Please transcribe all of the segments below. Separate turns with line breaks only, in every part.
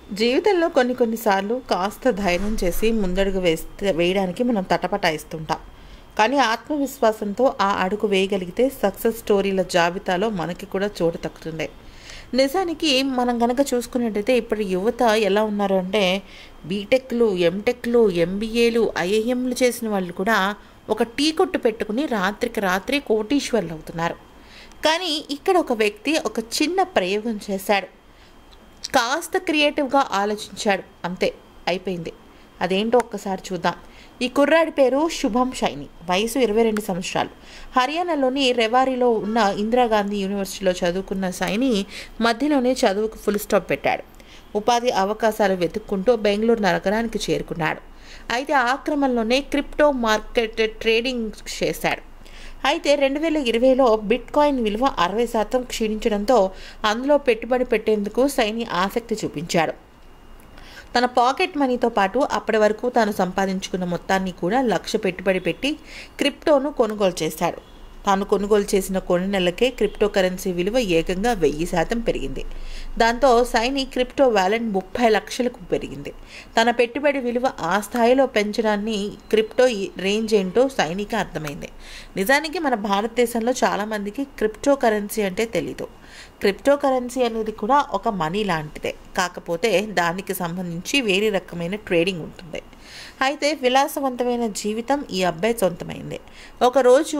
జీవితంలో కొన్ని కొన్నిసార్లు కాస్త ధైర్యం చేసి ముందడుగు వేస్తే వేయడానికి మనం తటపటాయిస్తుంటాం కానీ ఆత్మవిశ్వాసంతో ఆ అడుగు వేయగలిగితే సక్సెస్ స్టోరీల జాబితాలో మనకి కూడా చోటు తక్కుతుంది నిజానికి మనం కనుక చూసుకున్నట్టయితే ఇప్పుడు యువత ఎలా ఉన్నారు అంటే బీటెక్లు ఎంటెక్లు ఎంబీఏలు ఐఐఎంలు చేసిన వాళ్ళు కూడా ఒక టీ కొట్టు పెట్టుకుని రాత్రికి రాత్రి కోటీశ్వర్లు అవుతున్నారు కానీ ఇక్కడ ఒక వ్యక్తి ఒక చిన్న ప్రయోగం చేశాడు కాస్త క్రియేటివ్గా ఆలోచించాడు అంతే అయిపోయింది అదేంటో ఒక్కసారి చూద్దాం ఈ కుర్రాడి పేరు శుభం షైని వయసు ఇరవై రెండు సంవత్సరాలు హర్యానాలోని రెవారీలో ఉన్న ఇందిరాగాంధీ యూనివర్సిటీలో చదువుకున్న సైని మధ్యలోనే చదువుకు ఫుల్ స్టాప్ పెట్టాడు ఉపాధి అవకాశాలు వెతుక్కుంటూ బెంగళూరు నగరానికి చేరుకున్నాడు అయితే ఆ క్రమంలోనే క్రిప్టో మార్కెట్ ట్రేడింగ్ చేశాడు అయితే రెండు వేల ఇరవైలో బిట్ కాయిన్ విలువ అరవై శాతం క్షీణించడంతో అందులో పెట్టుబడి పెట్టేందుకు సైని ఆసక్తి చూపించాడు తన పాకెట్ మనీతో పాటు అప్పటి వరకు తాను సంపాదించుకున్న మొత్తాన్ని కూడా లక్ష పెట్టుబడి పెట్టి క్రిప్టోను కొనుగోలు చేశాడు తాను కొనుగోలు చేసిన కొన్ని నెలలకే క్రిప్టో కరెన్సీ విలువ ఏకంగా వెయ్యి శాతం పెరిగింది దాంతో సైని క్రిప్టో వ్యాలెట్ ముప్పై లక్షలకు పెరిగింది తన పెట్టుబడి విలువ ఆ స్థాయిలో పెంచడాన్ని క్రిప్టో రేంజ్ ఏంటో సైనికి అర్థమైంది నిజానికి మన భారతదేశంలో చాలామందికి క్రిప్టో కరెన్సీ అంటే తెలీదు క్రిప్టో కరెన్సీ అనేది కూడా ఒక మనీ లాంటిదే కాకపోతే దానికి సంబంధించి వేరే రకమైన ట్రేడింగ్ ఉంటుంది అయితే విలాసవంతమైన జీవితం ఈ అబ్బాయి సొంతమైంది ఒకరోజు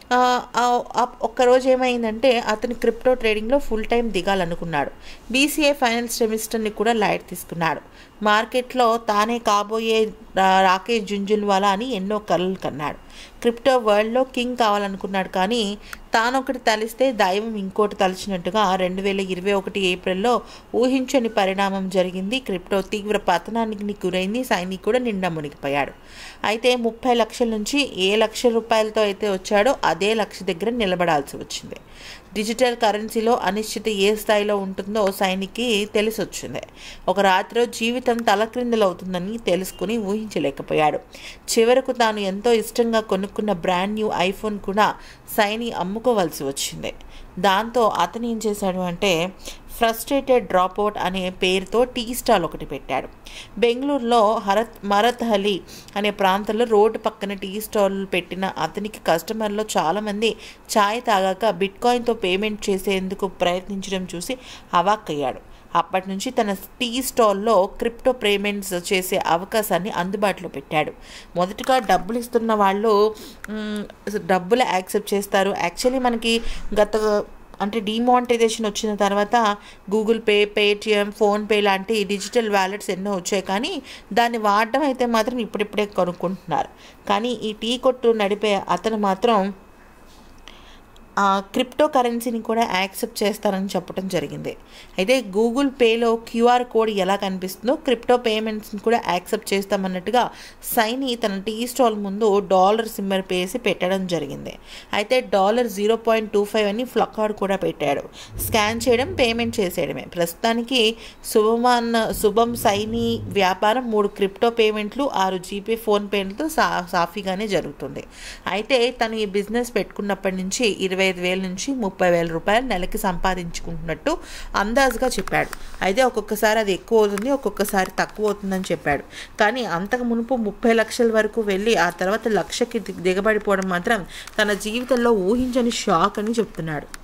ఒక్కరోజు ఏమైందంటే అతను క్రిప్టో ట్రేడింగ్లో ఫుల్ టైం దిగాలనుకున్నాడు బీసీఏ ఫైనల్ సెమిస్టర్ని కూడా లైట్ తీసుకున్నాడు మార్కెట్లో తానే కాబోయే రాకేష్ జుంజున్వాలా అని ఎన్నో కలలు కన్నాడు క్రిప్టో వరల్డ్లో కింగ్ కావాలనుకున్నాడు కానీ తానొకటి తలిస్తే దైవం ఇంకోటి తలిచినట్టుగా రెండు వేల ఇరవై ఒకటి ఏప్రిల్లో ఊహించని పరిణామం జరిగింది క్రిప్టో తీవ్ర పతనానికి గురైంది సైనిక్ కూడా నిండా మునిగిపోయాడు అయితే ముప్పై లక్షల నుంచి ఏ లక్ష రూపాయలతో అయితే వచ్చాడో అదే లక్ష దగ్గర నిలబడాల్సి వచ్చింది డిజిటల్ కరెన్సీలో అనిశ్చిత ఏ స్థాయిలో ఉంటుందో సైనికి తెలిసి వచ్చింది ఒక రాత్రిలో జీవితం తలక్రిందులవుతుందని తెలుసుకుని ఊహించలేకపోయాడు చివరకు తాను ఎంతో ఇష్టంగా కొనుక్కున్న బ్రాండ్ న్యూ ఐఫోన్ కూడా సైని అమ్ముకోవాల్సి వచ్చింది దాంతో అతను ఏం చేశాడు అంటే ఫ్రస్ట్రేటెడ్ డ్రాప్అవుట్ అనే పేరుతో టీ స్టాల్ ఒకటి పెట్టాడు బెంగళూరులో హరత్ మరత్ హలి అనే ప్రాంతంలో రోడ్డు పక్కన టీ స్టాల్ పెట్టిన అతనికి కస్టమర్లో చాలామంది ఛాయ్ తాగాక బిట్ కాయిన్తో పేమెంట్ చేసేందుకు ప్రయత్నించడం చూసి అవాక్కయ్యాడు అప్పటి నుంచి తన టీ స్టాల్లో క్రిప్టో పేమెంట్స్ చేసే అవకాశాన్ని అందుబాటులో పెట్టాడు మొదటగా డబ్బులు ఇస్తున్న వాళ్ళు డబ్బులు యాక్సెప్ట్ చేస్తారు యాక్చువల్లీ మనకి గత అంటే డిమానిటైజేషన్ వచ్చిన తర్వాత గూగుల్ పే పేటిఎం ఫోన్పే లాంటి డిజిటల్ వ్యాలెట్స్ ఎన్నో వచ్చాయి కానీ దాన్ని వాడడం అయితే మాత్రం ఇప్పుడిప్పుడే కొనుక్కుంటున్నారు కానీ ఈ టీ కొట్టు నడిపే అతను మాత్రం క్రిప్టో కరెన్సీని కూడా యాక్సెప్ట్ చేస్తారని చెప్పడం జరిగింది అయితే గూగుల్ పేలో క్యూఆర్ కోడ్ ఎలా కనిపిస్తుందో క్రిప్టో పేమెంట్స్ని కూడా యాక్సెప్ట్ చేస్తామన్నట్టుగా సైని తన టీ స్టాల్ ముందు డాలర్ సింబల్ పేసి పెట్టడం జరిగింది అయితే dollar zero point two five అని ఫ్లకార్డ్ కూడా పెట్టాడు స్కాన్ చేయడం పేమెంట్ చేసేయడమే ప్రస్తుతానికి శుభమాన్ శుభం సైని వ్యాపారం మూడు క్రిప్టో పేమెంట్లు ఆరు జీపే ఫోన్ పేలతో సా సాఫీగానే జరుగుతుంది అయితే తను ఈ బిజినెస్ పెట్టుకున్నప్పటి నుంచి ఇరవై ఐదు వేల నుంచి ముప్పై వేల రూపాయలు నెలకి సంపాదించుకుంటున్నట్టు అందాజుగా చెప్పాడు అయితే ఒక్కొక్కసారి అది ఎక్కువ అవుతుంది ఒక్కొక్కసారి తక్కువ అవుతుందని చెప్పాడు కానీ అంతకు మునుపు ముప్పై లక్షల వరకు వెళ్ళి ఆ తర్వాత లక్షకి దిగబడిపోవడం మాత్రం తన జీవితంలో ఊహించని షాక్ అని చెప్తున్నాడు